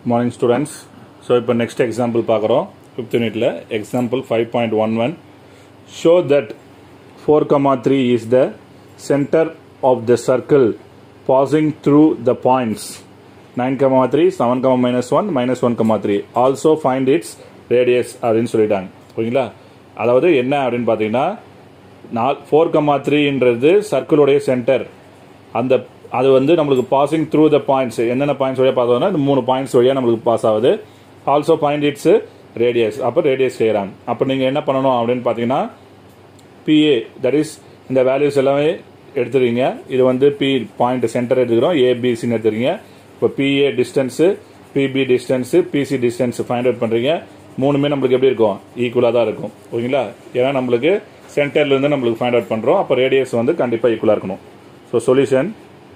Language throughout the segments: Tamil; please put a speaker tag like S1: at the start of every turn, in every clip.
S1: மார்னிங் ஸ்டூடெண்ட்ஸ் ஸோ இப்போ நெக்ஸ்ட் எக்ஸாம்பிள் பார்க்குறோம் ஃபிஃப்த் யூனிட்டில் example five point one one show that four comma three is the centre of the circle passing through the points nine comma three seven comma minus one minus one comma three also find its radius அப்படின்னு சொல்லிட்டாங்க ஓகேங்களா அதாவது என்ன அப்படின்னு பார்த்தீங்கன்னா நால் ஃபோர் கமா த்ரீன்றது சர்க்கிளுடைய சென்டர் அந்த அது வந்து நம்மளுக்கு பாசிங் த்ரூ த பாயிண்ட்ஸ் என்னென்ன பாயிண்ட்ஸ் வழியாக பார்த்தோம்னா இந்த மூணு பாயிண்ட்ஸ் வழியாக நம்மளுக்கு பாஸ் ஆகுது ஆல்சோ பாயிண்ட் இட்ஸ் ரேடியஸ் அப்போ ரேடியஸ் செய்கிறாங்க அப்போ நீங்கள் என்ன பண்ணணும் அப்படின்னு பார்த்தீங்கன்னா பிஏ தட் இஸ் இந்த வேல்யூஸ் எல்லாமே எடுத்துருவீங்க இது வந்து பி பாயிண்ட் சென்டர் எடுத்துக்கிறோம் ஏபிசின்னு எடுத்துறீங்க இப்போ P A distance P B distance P C distance find out பண்ணுறீங்க மூணுமே நம்மளுக்கு எப்படி இருக்கும் ஈக்குவலாக தான் இருக்கும் ஓகேங்களா ஏன்னா நம்மளுக்கு சென்டர்லேருந்து நம்மளுக்கு ஃபைண்ட் அவுட் பண்ணுறோம் அப்போ ரேடியஸ் வந்து கண்டிப்பாக ஈக்குவலாக இருக்கணும் ஸோ சொல்யூஷன்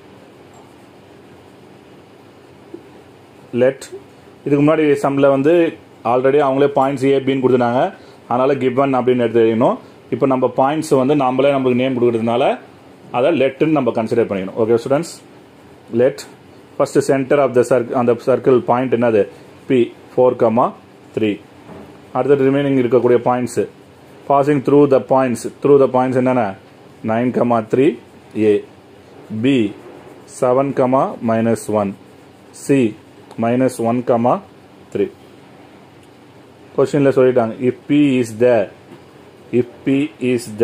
S1: லெட் இதுக்கு முன்னாடி சம்மில் வந்து ஆல்ரெடி அவங்களே பாயிண்ட்ஸ் ஏபின்னு கொடுத்துட்டாங்க அதனால் கிவன் அப்படின்னு எடுத்துக்கணும் இப்போ நம்ம பாயிண்ட்ஸ் வந்து நம்மளே நம்மளுக்கு நேம் கொடுக்கறதுனால அதை லெட்டுன்னு நம்ம கன்சிடர் பண்ணிக்கணும் okay students let first centre of the சர்க் அந்த சர்க்கிள் பாயிண்ட் என்னது பி ஃபோர் கமா த்ரீ அடுத்தது ரிமைனிங் இருக்கக்கூடிய points passing through the points through the points என்னென்ன nine comma three A B seven comma minus one C minus one comma three கொஸ்டின்ல சொல்லிட்டாங்க if P is the if P is the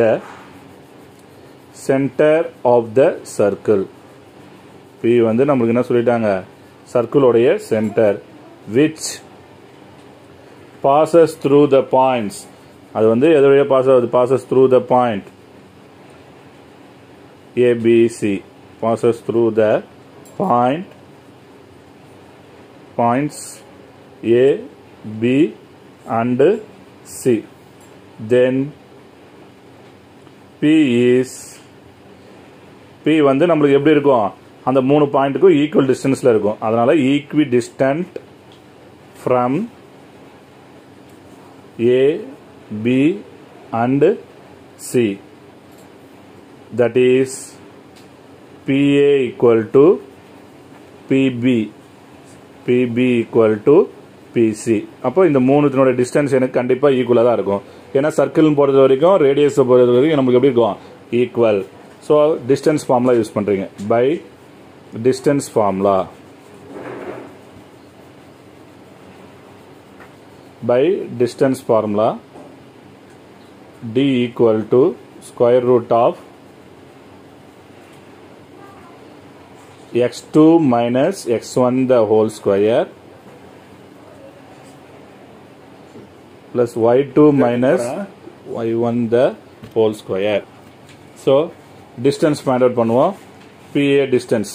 S1: centre of the circle P வந்து நம்மளுக்கு என்ன சொல்லிட்டாங்க சர்க்கிளோடைய centre which passes through the points அது வந்து எது வழியாக பாஸ் ஆகுது passes through the point A B C passes through the point points A, B and C. Then P is P வந்து நம்மளுக்கு எப்படி இருக்கும் அந்த மூணு பாயிண்ட்டுக்கும் ஈக்குவல் டிஸ்டன்ஸில் இருக்கும் அதனால equidistant from A B and C that is P A equal to P B P B equal to P C அப்போ இந்த மூணுத்தினோட டிஸ்டன்ஸ் எனக்கு கண்டிப்பாக ஈக்குவலாக தான் இருக்கும் ஏன்னா சர்க்கிள்னு பொறுத்த வரைக்கும் ரேடியஸை பொறுத்த வரைக்கும் நமக்கு எப்படி இருக்கும் equal so distance formula use பண்ணுறீங்க by distance formula by distance formula D equal to square root of x2 minus x1 the whole square plus y2 minus y1 the whole square so distance find out பண்ணுவோம் PA distance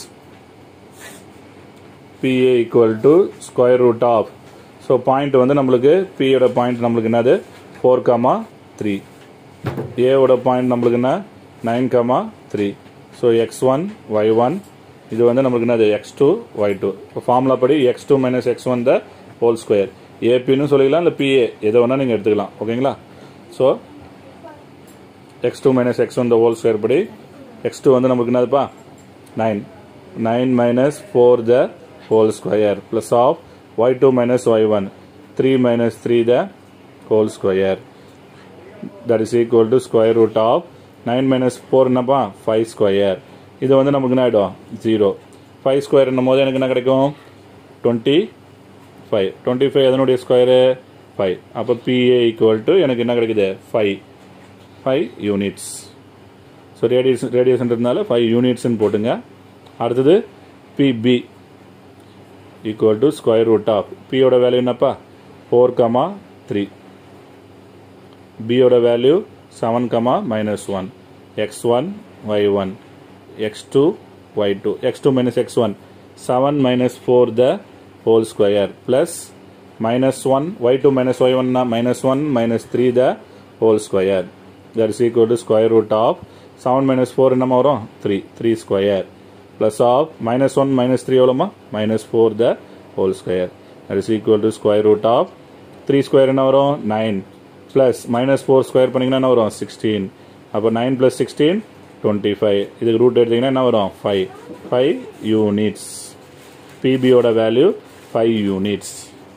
S1: PA equal to square root of so point வந்து நம்மளுக்கு P யோட point நம்மளுக்கு என்னது 4 கமா 3 A யோட point நம்மளுக்கு என்ன 9 கமா 3 so x1 y1 இது வந்து நம்மளுக்கு என்னது எக்ஸ் டூ ஒய் டூ இப்போ ஃபார்முலா படி X two minus X one the whole square ஏபின்னு சொல்லிக்கலாம் இல்லை பிஏ எதை வேணால் நீங்கள் எடுத்துக்கலாம் ஓகேங்களா so X two minus X one the whole square படி எக்ஸ் டூ வந்து நமக்கு என்னதுப்பா nine nine minus four the whole square plus of Y two minus Y one three minus three the whole square that is equal to square root of nine minus four என்னப்பா ஃபைவ் ஸ்கொயர் இது வந்து நமக்கு என்ன ஆகிடும் ஜீரோ ஃபைவ் ஸ்கொயர்னும் போது எனக்கு என்ன கிடைக்கும் டுவெண்ட்டி ஃபைவ் டுவெண்ட்டி ஃபைவ் அதனுடைய ஸ்கொயரு ஃபைவ் அப்போ பிஏ ஈக்குவல் டு எனக்கு என்ன கிடைக்குது five five units so radius ரேடியஸ்ன்றதுனால ஃபைவ் யூனிட்ஸ்னு போட்டுங்க அடுத்தது P B equal to square root of பியோட வேல்யூ என்னப்பா ஃபோர் கமா த்ரீ பியோட value seven comma minus one x one Y one x2 y2 x2 minus x1 7 minus 4 the whole square plus minus 1 y2 minus y1 na minus 1 minus 3 the whole square that is equal to square root of 7 minus 4 என்னமா வரும் 3 3 square plus of minus 1 minus 3 எவ்வளோமா minus 4 the whole square that is equal to square root of 3 square என்ன வரும் 9 plus minus 4 square பண்ணிங்கன்னா என்ன வரும் 16 அப்போ 9 plus 16 டுவெண்ட்டி ஃபைவ் இதுக்கு ரூட் எடுத்தீங்கன்னா என்ன வரும் ஃபைவ் ஃபைவ் யூனிட்ஸ் பிபியோட வேல்யூ ஃபைவ் யூனிட்ஸ்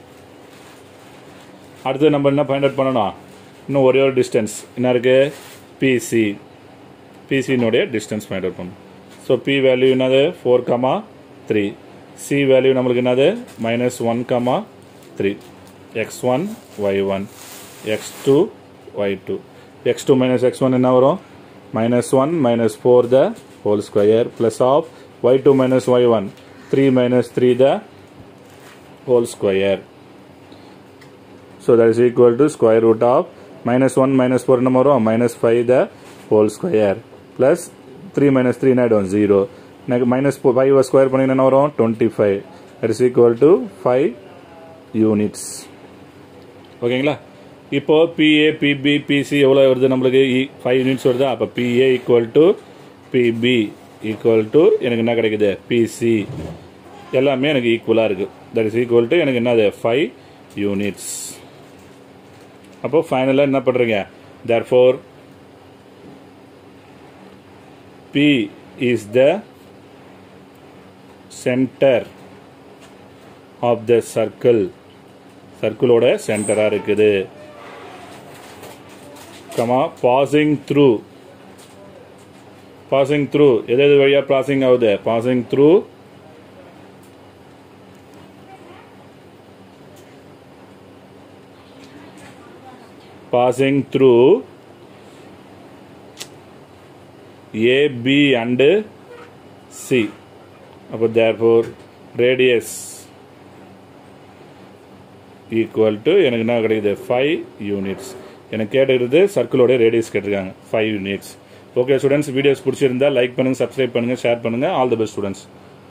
S1: அடுத்து நம்ம என்ன ஃபைண்ட் அவுட் பண்ணணும் இன்னும் ஒரே ஒரு டிஸ்டன்ஸ் என்ன இருக்கு பிசி பிசினுடைய டிஸ்டன்ஸ் ஃபைண்ட் அவுட் பண்ணணும் ஸோ பி வேல்யூ என்னது four comma three C value நம்மளுக்கு என்னது minus one comma three X one Y one X two Y two X two minus X one என்ன வரும் minus one minus four the whole square plus of Y two minus Y one three minus three the whole square. So that is equal to square root of minus 1 minus 4 என்ன வரும் minus 5 the whole square plus 3 minus 3 என்ன ஆயிடும் 0 எனக்கு minus 5 ஸ்கொயர் பண்ணிங்கன்னா என்ன வரும் 25 that is equal to 5 units ஓகேங்களா இப்போ பிஏ பிபி பிசி எவ்வளோ வருது நம்மளுக்கு ஃபைவ் யூனிட்ஸ் வருதா அப்போ P A equal to P B equal to எனக்கு என்ன கிடைக்குது பிசி எல்லாமே எனக்கு ஈக்குவலாக இருக்குது தட் இஸ் ஈக்குவல் டு எனக்கு என்னது ஃபைவ் யூனிட்ஸ் அப்போ ஃபைனலாக என்ன பண்ணுறீங்க therefore P is the centre of the circle சர்க்கிளோட சென்டராக இருக்குது comma passing through passing through எது எது வழியாக பாசிங் ஆகுது passing through passing through A, B and C. அப்போ therefore radius equal to எனக்கு என்ன கிடைக்குது ஃபைவ் யூனிட்ஸ் எனக்கு கேட்டுக்கிறது சர்க்கிளோட ரேடியஸ் கேட்டிருக்காங்க five units okay students videos பிடிச்சிருந்தா லைக் பண்ணுங்கள் சப்ஸ்கிரைப் பண்ணுங்கள் ஷேர் பண்ணுங்கள் ஆல் தி பெஸ்ட் ஸ்டூடெண்ட்ஸ்